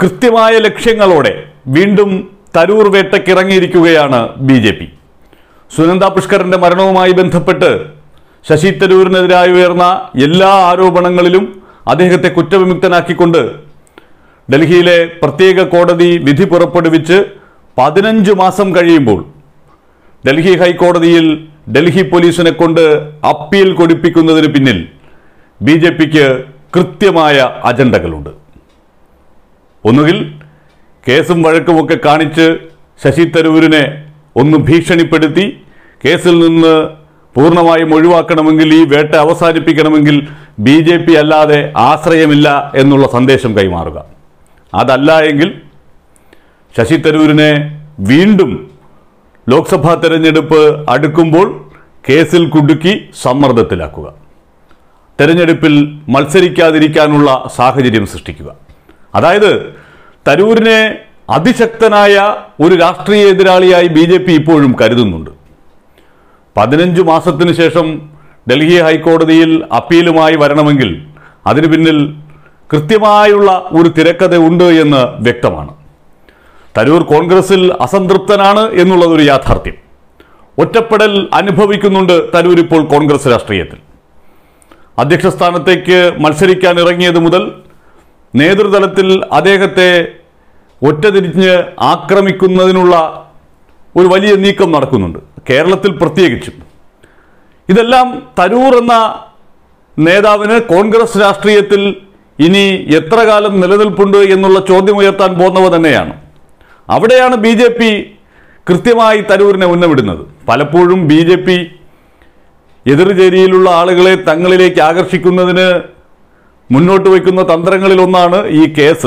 കൃത്യമായ ലക്ഷ്യങ്ങളോടെ വീണ്ടും തരൂർ വേട്ടയ്ക്കിറങ്ങിയിരിക്കുകയാണ് ബി ജെ പി സുനന്ദ പുഷ്കറിന്റെ മരണവുമായി ബന്ധപ്പെട്ട് ശശി തരൂരിനെതിരായി ഉയർന്ന എല്ലാ ആരോപണങ്ങളിലും അദ്ദേഹത്തെ കുറ്റവിമുക്തനാക്കിക്കൊണ്ട് ഡൽഹിയിലെ പ്രത്യേക കോടതി വിധി പുറപ്പെടുവിച്ച് പതിനഞ്ച് മാസം കഴിയുമ്പോൾ ഡൽഹി ഹൈക്കോടതിയിൽ ഡൽഹി പോലീസിനെ കൊണ്ട് അപ്പീൽ കൊടുപ്പിക്കുന്നതിന് പിന്നിൽ ബി ജെ പിക്ക് കൃത്യമായ അജണ്ടകളുണ്ട് ഒന്നുകിൽ കേസും വഴക്കുമൊക്കെ കാണിച്ച് ശശി തരൂരിനെ ഒന്ന് ഭീഷണിപ്പെടുത്തി കേസിൽ നിന്ന് പൂർണ്ണമായും ഒഴിവാക്കണമെങ്കിൽ ഈ വേട്ട അവസാനിപ്പിക്കണമെങ്കിൽ ബി ജെ പി അല്ലാതെ ആശ്രയമില്ല എന്നുള്ള സന്ദേശം കൈമാറുക അതല്ല എങ്കിൽ ശശി തരൂരിനെ വീണ്ടും ലോക്സഭാ തെരഞ്ഞെടുപ്പ് അടുക്കുമ്പോൾ കേസിൽ കുടുക്കി സമ്മർദ്ദത്തിലാക്കുക തെരഞ്ഞെടുപ്പിൽ മത്സരിക്കാതിരിക്കാനുള്ള സാഹചര്യം സൃഷ്ടിക്കുക അതായത് തരൂരിനെ അതിശക്തനായ ഒരു രാഷ്ട്രീയ എതിരാളിയായി ബി ജെ പി ഇപ്പോഴും കരുതുന്നുണ്ട് പതിനഞ്ച് മാസത്തിന് ശേഷം ഡൽഹി ഹൈക്കോടതിയിൽ അപ്പീലുമായി വരണമെങ്കിൽ അതിനു പിന്നിൽ കൃത്യമായുള്ള ഒരു തിരക്കഥ ഉണ്ട് എന്ന് വ്യക്തമാണ് തരൂർ കോൺഗ്രസിൽ അസംതൃപ്തനാണ് എന്നുള്ളതൊരു യാഥാർത്ഥ്യം ഒറ്റപ്പെടൽ അനുഭവിക്കുന്നുണ്ട് തരൂർ ഇപ്പോൾ കോൺഗ്രസ് രാഷ്ട്രീയത്തിൽ അധ്യക്ഷ സ്ഥാനത്തേക്ക് മത്സരിക്കാൻ ഇറങ്ങിയത് മുതൽ നേതൃതലത്തിൽ അദ്ദേഹത്തെ ഒറ്റതിരിഞ്ഞ് ആക്രമിക്കുന്നതിനുള്ള ഒരു വലിയ നീക്കം നടക്കുന്നുണ്ട് കേരളത്തിൽ പ്രത്യേകിച്ചും ഇതെല്ലാം തരൂർ എന്ന നേതാവിന് കോൺഗ്രസ് രാഷ്ട്രീയത്തിൽ ഇനി എത്ര കാലം നിലനിൽപ്പുണ്ട് എന്നുള്ള ചോദ്യം ഉയർത്താൻ പോകുന്നവ തന്നെയാണ് അവിടെയാണ് ബി ജെ പി കൃത്യമായി തരൂരിനെ ഉന്നമിടുന്നത് പലപ്പോഴും ബി ജെ പി എതിർചേരിയിലുള്ള ആളുകളെ തങ്ങളിലേക്ക് ആകർഷിക്കുന്നതിന് മുന്നോട്ട് വയ്ക്കുന്ന തന്ത്രങ്ങളിൽ ഒന്നാണ് ഈ കേസ്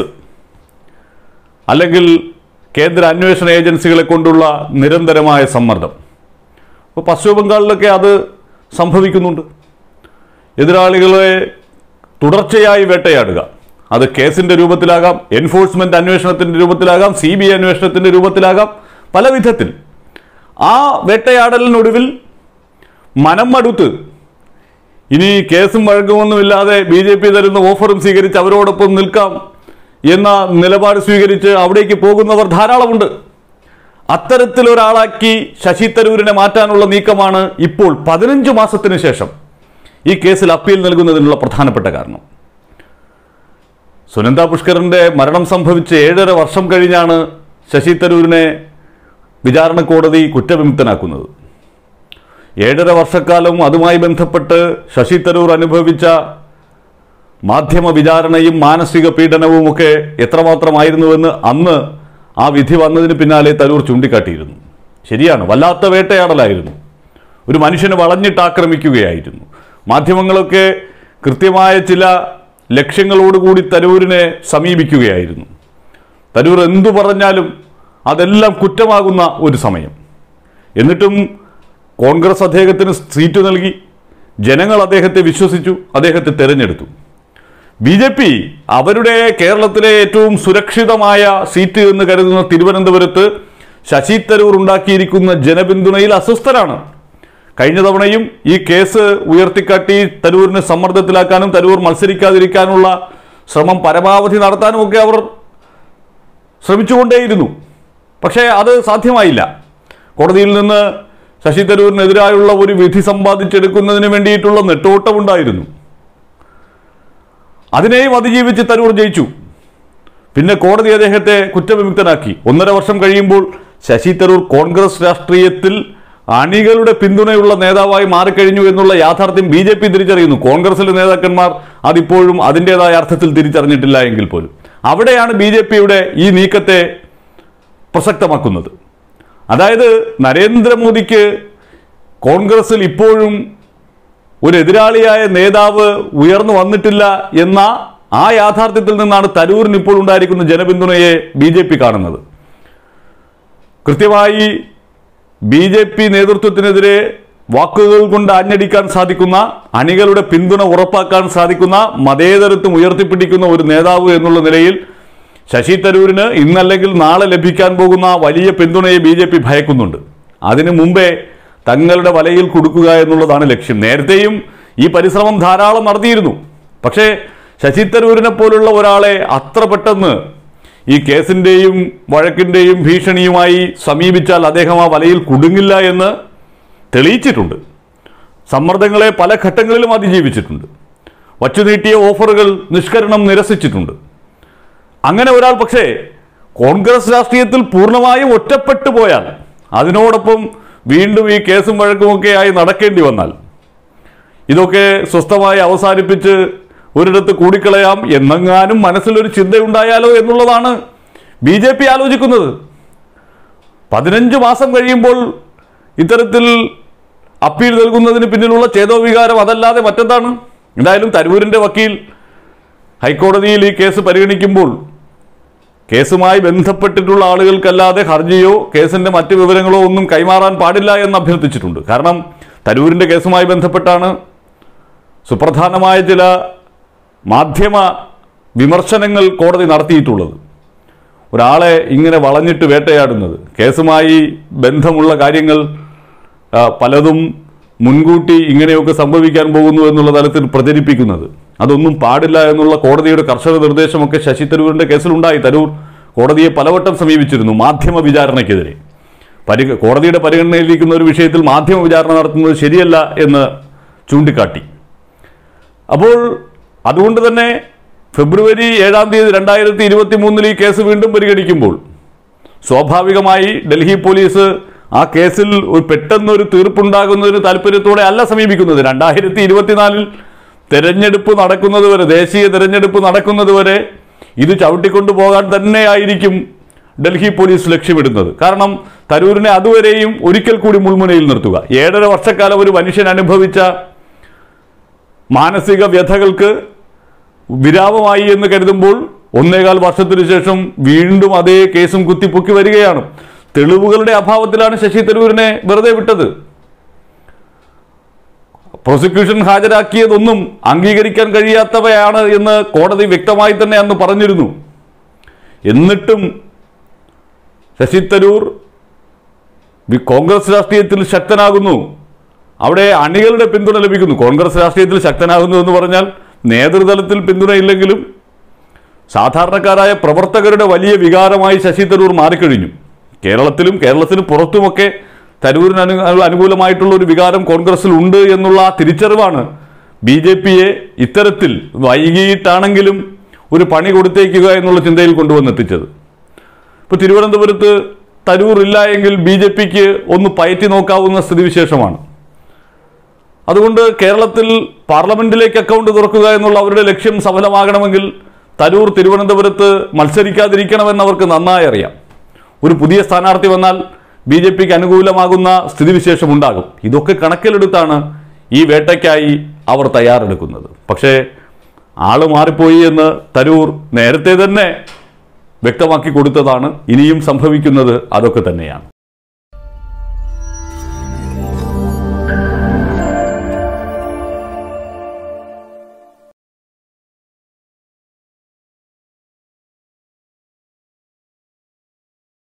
അല്ലെങ്കിൽ കേന്ദ്ര അന്വേഷണ ഏജൻസികളെ കൊണ്ടുള്ള നിരന്തരമായ സമ്മർദ്ദം അപ്പോൾ പശ്ചിമ ബംഗാളിലൊക്കെ അത് സംഭവിക്കുന്നുണ്ട് എതിരാളികളെ തുടർച്ചയായി വേട്ടയാടുക അത് കേസിന്റെ രൂപത്തിലാകാം എൻഫോഴ്സ്മെന്റ് അന്വേഷണത്തിന്റെ രൂപത്തിലാകാം സി ബി ഐ അന്വേഷണത്തിന്റെ രൂപത്തിലാകാം പല വിധത്തിൽ ആ വേട്ടയാടലിനൊടുവിൽ മനം മടുത്ത് ഇനി കേസും വഴക്കമൊന്നുമില്ലാതെ ബി ജെ പി തരുന്ന ഓഫറും സ്വീകരിച്ച് അവരോടൊപ്പം നിൽക്കാം എന്ന നിലപാട് സ്വീകരിച്ച് അവിടേക്ക് പോകുന്നവർ ധാരാളമുണ്ട് അത്തരത്തിലൊരാളാക്കി ശശി തരൂരിനെ മാറ്റാനുള്ള നീക്കമാണ് ഇപ്പോൾ പതിനഞ്ച് മാസത്തിന് ശേഷം ഈ കേസിൽ അപ്പീൽ നൽകുന്നതിനുള്ള പ്രധാനപ്പെട്ട കാരണം സുനന്ദ പുഷ്കറിന്റെ മരണം സംഭവിച്ച് ഏഴര വർഷം കഴിഞ്ഞാണ് ശശി തരൂരിനെ വിചാരണ കോടതി കുറ്റവിമുക്തനാക്കുന്നത് ഏഴര വർഷക്കാലം അതുമായി ബന്ധപ്പെട്ട് ശശി തരൂർ അനുഭവിച്ച മാധ്യമ വിചാരണയും മാനസിക പീഡനവും ഒക്കെ എത്രമാത്രമായിരുന്നുവെന്ന് അന്ന് ആ വിധി വന്നതിന് പിന്നാലെ തരൂർ ചൂണ്ടിക്കാട്ടിയിരുന്നു ശരിയാണ് വല്ലാത്ത വേട്ടയാടലായിരുന്നു ഒരു മനുഷ്യനെ വളഞ്ഞിട്ട് ആക്രമിക്കുകയായിരുന്നു മാധ്യമങ്ങളൊക്കെ കൃത്യമായ ചില ലക്ഷ്യങ്ങളോടുകൂടി തരൂരിനെ സമീപിക്കുകയായിരുന്നു തരൂർ എന്തു പറഞ്ഞാലും അതെല്ലാം കുറ്റമാകുന്ന ഒരു സമയം എന്നിട്ടും കോൺഗ്രസ് അദ്ദേഹത്തിന് സീറ്റ് നൽകി ജനങ്ങൾ അദ്ദേഹത്തെ വിശ്വസിച്ചു അദ്ദേഹത്തെ തെരഞ്ഞെടുത്തു ബി ജെ പി അവരുടെ കേരളത്തിലെ ഏറ്റവും സുരക്ഷിതമായ സീറ്റ് എന്ന് കരുതുന്ന തിരുവനന്തപുരത്ത് ശശി തരൂർ ഉണ്ടാക്കിയിരിക്കുന്ന ജനപിന്തുണയിൽ അസ്വസ്ഥരാണ് കഴിഞ്ഞ തവണയും ഈ കേസ് ഉയർത്തിക്കാട്ടി തരൂരിനെ സമ്മർദ്ദത്തിലാക്കാനും തരൂർ മത്സരിക്കാതിരിക്കാനുള്ള ശ്രമം പരമാവധി നടത്താനും ഒക്കെ അവർ ശ്രമിച്ചുകൊണ്ടേയിരുന്നു പക്ഷേ അത് സാധ്യമായില്ല കോടതിയിൽ നിന്ന് ശശി തരൂരിനെതിരായുള്ള ഒരു വിധി സമ്പാദിച്ചെടുക്കുന്നതിന് വേണ്ടിയിട്ടുള്ള നെട്ടോട്ടമുണ്ടായിരുന്നു അതിനെയും അതിജീവിച്ച് തരൂർ ജയിച്ചു പിന്നെ കോടതി അദ്ദേഹത്തെ കുറ്റവിമുക്തനാക്കി ഒന്നര വർഷം കഴിയുമ്പോൾ ശശി തരൂർ കോൺഗ്രസ് രാഷ്ട്രീയത്തിൽ അണികളുടെ പിന്തുണയുള്ള നേതാവായി മാറിക്കഴിഞ്ഞു എന്നുള്ള യാഥാർത്ഥ്യം ബി ജെ പി തിരിച്ചറിയുന്നു കോൺഗ്രസിലെ നേതാക്കന്മാർ അതിപ്പോഴും അതിൻ്റെതായ അർത്ഥത്തിൽ തിരിച്ചറിഞ്ഞിട്ടില്ല എങ്കിൽ പോലും അവിടെയാണ് ബി ജെ പിയുടെ ഈ നീക്കത്തെ പ്രസക്തമാക്കുന്നത് അതായത് നരേന്ദ്രമോദിക്ക് കോൺഗ്രസിൽ ഇപ്പോഴും ഒരു എതിരാളിയായ നേതാവ് ഉയർന്നു വന്നിട്ടില്ല എന്ന ആ യാഥാർത്ഥ്യത്തിൽ നിന്നാണ് തരൂരിന് ഇപ്പോൾ ഉണ്ടായിരിക്കുന്ന ജനപിന്തുണയെ ബി ജെ പി കാണുന്നത് കൃത്യമായി ബി ജെ പി നേതൃത്വത്തിനെതിരെ വാക്കുകൾ കൊണ്ട് ആഞ്ഞടിക്കാൻ സാധിക്കുന്ന അണികളുടെ പിന്തുണ ഉറപ്പാക്കാൻ സാധിക്കുന്ന മതേതരത്വം ഉയർത്തിപ്പിടിക്കുന്ന ഒരു നേതാവ് എന്നുള്ള നിലയിൽ ശശി തരൂരിന് ഇന്നല്ലെങ്കിൽ നാളെ ലഭിക്കാൻ പോകുന്ന വലിയ പിന്തുണയെ ബി ജെ പി ഭയക്കുന്നുണ്ട് അതിനു മുമ്പേ തങ്ങളുടെ വലയിൽ കൊടുക്കുക എന്നുള്ളതാണ് ലക്ഷ്യം നേരത്തെയും ഈ പരിശ്രമം ധാരാളം നടത്തിയിരുന്നു പക്ഷേ ശശി തരൂരിനെ പോലുള്ള ഒരാളെ അത്ര പെട്ടെന്ന് ഈ കേസിൻ്റെയും വഴക്കിൻ്റെയും ഭീഷണിയുമായി സമീപിച്ചാൽ അദ്ദേഹം ആ വലയിൽ കുടുങ്ങില്ല എന്ന് തെളിയിച്ചിട്ടുണ്ട് സമ്മർദ്ദങ്ങളെ പല ഘട്ടങ്ങളിലും അതിജീവിച്ചിട്ടുണ്ട് വച്ചുനീട്ടിയ ഓഫറുകൾ നിഷ്കരണം നിരസിച്ചിട്ടുണ്ട് അങ്ങനെ ഒരാൾ പക്ഷേ കോൺഗ്രസ് രാഷ്ട്രീയത്തിൽ പൂർണ്ണമായും ഒറ്റപ്പെട്ടു പോയാൽ അതിനോടൊപ്പം വീണ്ടും ഈ കേസും വഴക്കുമൊക്കെ ആയി നടക്കേണ്ടി വന്നാൽ ഇതൊക്കെ സ്വസ്ഥമായി അവസാനിപ്പിച്ച് ഒരിടത്ത് കൂടിക്കളയാം എന്നെങ്ങാനും മനസ്സിലൊരു ചിന്തയുണ്ടായാലോ എന്നുള്ളതാണ് ബി ജെ പി ആലോചിക്കുന്നത് പതിനഞ്ച് മാസം കഴിയുമ്പോൾ ഇത്തരത്തിൽ അപ്പീൽ നൽകുന്നതിന് പിന്നിലുള്ള ചേതോവികാരം അതല്ലാതെ മറ്റെന്താണ് എന്തായാലും തരൂരിൻ്റെ വക്കീൽ ഹൈക്കോടതിയിൽ ഈ കേസ് പരിഗണിക്കുമ്പോൾ കേസുമായി ബന്ധപ്പെട്ടിട്ടുള്ള ആളുകൾക്കല്ലാതെ ഹർജിയോ കേസിന്റെ മറ്റ് വിവരങ്ങളോ ഒന്നും കൈമാറാൻ പാടില്ല എന്ന് അഭ്യർത്ഥിച്ചിട്ടുണ്ട് കാരണം തരൂരിന്റെ കേസുമായി ബന്ധപ്പെട്ടാണ് സുപ്രധാനമായ ചില മാധ്യമ വിമർശനങ്ങൾ കോടതി നടത്തിയിട്ടുള്ളത് ഒരാളെ ഇങ്ങനെ വളഞ്ഞിട്ട് വേട്ടയാടുന്നത് കേസുമായി ബന്ധമുള്ള കാര്യങ്ങൾ ആ, പലതും മുൻകൂട്ടി ഇങ്ങനെയൊക്കെ സംഭവിക്കാൻ പോകുന്നു എന്നുള്ള തലത്തിൽ പ്രചരിപ്പിക്കുന്നത് അതൊന്നും പാടില്ല എന്നുള്ള കോടതിയുടെ കർശന നിർദ്ദേശമൊക്കെ ശശി തരൂരിന്റെ കേസിലുണ്ടായി തരൂർ കോടതിയെ പലവട്ടം സമീപിച്ചിരുന്നു മാധ്യമ വിചാരണയ്ക്കെതിരെ പരി കോടതിയുടെ പരിഗണനയിലിരിക്കുന്ന ഒരു വിഷയത്തിൽ മാധ്യമ വിചാരണ നടത്തുന്നത് ശരിയല്ല എന്ന് ചൂണ്ടിക്കാട്ടി അപ്പോൾ അതുകൊണ്ട് തന്നെ ഫെബ്രുവരി ഏഴാം തീയതി രണ്ടായിരത്തി ഇരുപത്തി മൂന്നിൽ ഈ കേസ് വീണ്ടും പരിഗണിക്കുമ്പോൾ സ്വാഭാവികമായി ഡൽഹി പോലീസ് ആ കേസിൽ ഒരു പെട്ടെന്നൊരു തീർപ്പുണ്ടാകുന്നതിന് താല്പര്യത്തോടെ അല്ല സമീപിക്കുന്നത് രണ്ടായിരത്തി ഇരുപത്തിനാലിൽ തെരഞ്ഞെടുപ്പ് നടക്കുന്നത് വരെ ദേശീയ തെരഞ്ഞെടുപ്പ് നടക്കുന്നത് വരെ ഇത് ചവിട്ടിക്കൊണ്ടു പോകാൻ തന്നെയായിരിക്കും ഡൽഹി പോലീസ് ലക്ഷ്യമിടുന്നത് കാരണം തരൂരിനെ അതുവരെയും ഒരിക്കൽ കൂടി മുൾമുനയിൽ നിർത്തുക ഏഴര വർഷക്കാലം ഒരു മനുഷ്യൻ അനുഭവിച്ച മാനസിക വ്യഥകൾക്ക് വിരാമമായി എന്ന് കരുതുമ്പോൾ ഒന്നേകാൽ വർഷത്തിനു ശേഷം വീണ്ടും അതേ കേസും കുത്തിപ്പൊക്കി വരികയാണ് തെളിവുകളുടെ അഭാവത്തിലാണ് ശശി തരൂരിനെ വെറുതെ വിട്ടത് പ്രോസിക്യൂഷൻ ഹാജരാക്കിയതൊന്നും അംഗീകരിക്കാൻ കഴിയാത്തവയാണ് എന്ന് കോടതി വ്യക്തമായി തന്നെ അന്ന് പറഞ്ഞിരുന്നു എന്നിട്ടും ശശി തരൂർ വി- കോൺഗ്രസ് രാഷ്ട്രീയത്തിൽ ശക്തനാകുന്നു അവിടെ അണികളുടെ പിന്തുണ ലഭിക്കുന്നു കോൺഗ്രസ് രാഷ്ട്രീയത്തിൽ ശക്തനാകുന്നു എന്ന് പറഞ്ഞാൽ നേതൃതലത്തിൽ പിന്തുണയില്ലെങ്കിലും സാധാരണക്കാരായ പ്രവർത്തകരുടെ വലിയ വികാരമായി ശശി തരൂർ മാറിക്കഴിഞ്ഞു കേരളത്തിലും കേരളത്തിന് പുറത്തുമൊക്കെ തരൂരിന് അനു അനുകൂലമായിട്ടുള്ള ഒരു വികാരം കോൺഗ്രസിൽ ഉണ്ട് എന്നുള്ള ആ തിരിച്ചറിവാണ് ബി ജെ പിയെ ഇത്തരത്തിൽ വൈകിട്ടാണെങ്കിലും ഒരു പണി കൊടുത്തേക്കുക എന്നുള്ള ചിന്തയിൽ കൊണ്ടുവന്നെത്തിച്ചത് ഇപ്പോൾ തിരുവനന്തപുരത്ത് തരൂർ ഇല്ല എങ്കിൽ ബി ജെ പിക്ക് ഒന്ന് പയറ്റി നോക്കാവുന്ന സ്ഥിതിവിശേഷമാണ് അതുകൊണ്ട് കേരളത്തിൽ പാർലമെന്റിലേക്ക് അക്കൗണ്ട് തുറക്കുക എന്നുള്ള അവരുടെ ലക്ഷ്യം സഫലമാകണമെങ്കിൽ തരൂർ തിരുവനന്തപുരത്ത് മത്സരിക്കാതിരിക്കണമെന്ന് അവർക്ക് നന്നായി അറിയാം ഒരു പുതിയ സ്ഥാനാർത്ഥി വന്നാൽ ബി ജെ പിക്ക് അനുകൂലമാകുന്ന സ്ഥിതിവിശേഷം ഉണ്ടാകും ഇതൊക്കെ കണക്കിലെടുത്താണ് ഈ വേട്ടയ്ക്കായി അവർ തയ്യാറെടുക്കുന്നത് പക്ഷേ ആള് മാറിപ്പോയി എന്ന് തരൂർ നേരത്തെ തന്നെ വ്യക്തമാക്കി കൊടുത്തതാണ് ഇനിയും സംഭവിക്കുന്നത് അതൊക്കെ തന്നെയാണ്